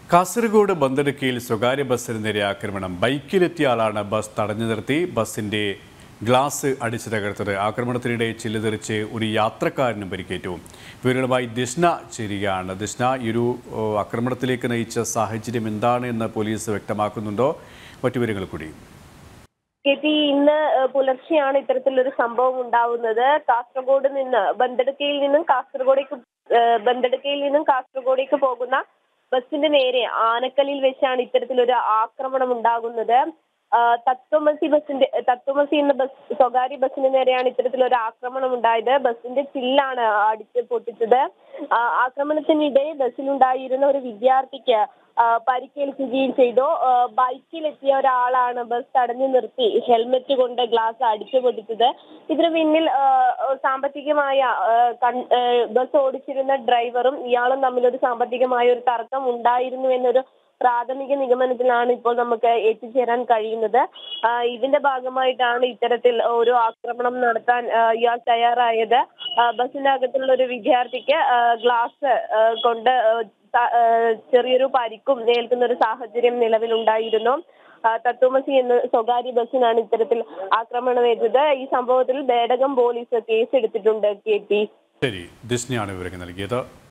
കാസർഗോഡ് ബന്തെടുക്കയിൽ സ്വകാര്യ ബസ്സിന് നേരെ ആക്രമണം ബൈക്കിലെത്തിയ ആളാണ് ബസ് തടഞ്ഞു നിർത്തി ബസിന്റെ ഗ്ലാസ് അടിച്ചു തകർത്തത് ആക്രമണത്തിനിടെ ചില്ലുതെറിച്ച് ഒരു യാത്രക്കാരനും പരിക്കേറ്റു വിവരങ്ങളുമായി ദിഷ്ണ ചേരുകയാണ് ദിഷ്ണ ഈ ഒരു ഓ, ആക്രമണത്തിലേക്ക് നയിച്ച സാഹചര്യം എന്താണ് എന്ന് പോലീസ് വ്യക്തമാക്കുന്നുണ്ടോ മറ്റു വിവരങ്ങൾ കൂടി കെ പി ഇന്ന് ഏഹ്, പുലർച്ചെയാണ് ഇത്തരത്തിലൊരു സംഭവം ഉണ്ടാവുന്നത് കാസർഗോഡ് നിന്ന് ബന്തെടുക്കയിൽ നിന്നും കാസർഗോഡേക്ക് ഏഹ്, ബന്തെടുക്കയിൽ നിന്നും കാസർഗോഡേക്ക് പോകുന്ന ബസിന്റെ നേരെ ആനക്കല്ലിൽ വെച്ചാണ് ഇത്തരത്തിലൊരു ആക്രമണം ഉണ്ടാകുന്നത് ആഹ്, തത്വമസി ബസിന്റെ തത്വമസി എന്ന ബസ് സ്വകാര്യ ബസിന് നേരെയാണ് ഇത്തരത്തിലൊരു ആക്രമണം ഉണ്ടായത് ബസിന്റെ ചില്ലാണ് അടിച്ച് പൊട്ടിച്ചത് ആഹ്, ആക്രമണത്തിനിടെ ബസ്സിലുണ്ടായിരുന്ന ഒരു വിദ്യാർത്ഥിക്ക് ആഹ് പരിക്കേൽക്കുകയും ചെയ്തു ആഹ് ബൈക്കിലെത്തിയ ഒരാളാണ് ബസ് തടഞ്ഞു നിർത്തി ഹെൽമെറ്റ് കൊണ്ട് ഗ്ലാസ് അടിച്ചു പൊട്ടിച്ചത് ഇതിന് പിന്നിൽ ആഹ് സാമ്പത്തികമായ ആഹ് കൺ- ആഹ് ബസ് ഓടിച്ചിരുന്ന ഡ്രൈവറും ഇയാളും തമ്മിൽ ഒരു സാമ്പത്തികമായ ഒരു തർക്കം ഉണ്ടായിരുന്നു എന്നൊരു പ്രാഥമിക നിഗമനത്തിലാണ് ഇപ്പോൾ നമുക്ക് എത്തിച്ചേരാൻ കഴിയുന്നത് ആഹ് ഇതിന്റെ ഭാഗമായിട്ടാണ് ഇത്തരത്തിൽ ഒരു ആക്രമണം നടത്താൻ ആഹ് ഇയാൾ തയ്യാറായത് ആഹ് ബസ്സിനകത്തുള്ള ഒരു വിദ്യാർത്ഥിക്ക് ആഹ് ഗ്ലാസ് ആഹ് കൊണ്ട് ആഹ് ത- ആഹ് ചെറിയൊരു പരിക്കും ഏൽക്കുന്ന ഒരു സാഹചര്യം നിലവിലുണ്ടായിരുന്നു ആഹ് തത്വമസി എന്ന സ്വകാര്യ ബസ്സിനാണ് ഇത്തരത്തിൽ ആക്രമണമേറ്റത് ഈ സംഭവത്തിൽ ബേഡകം പോലീസ് കേസെടുത്തിട്ടുണ്ട് കെ പി ശരി ദിഷ്ണയാണ് വിവരങ്ങൾ നൽകിയത്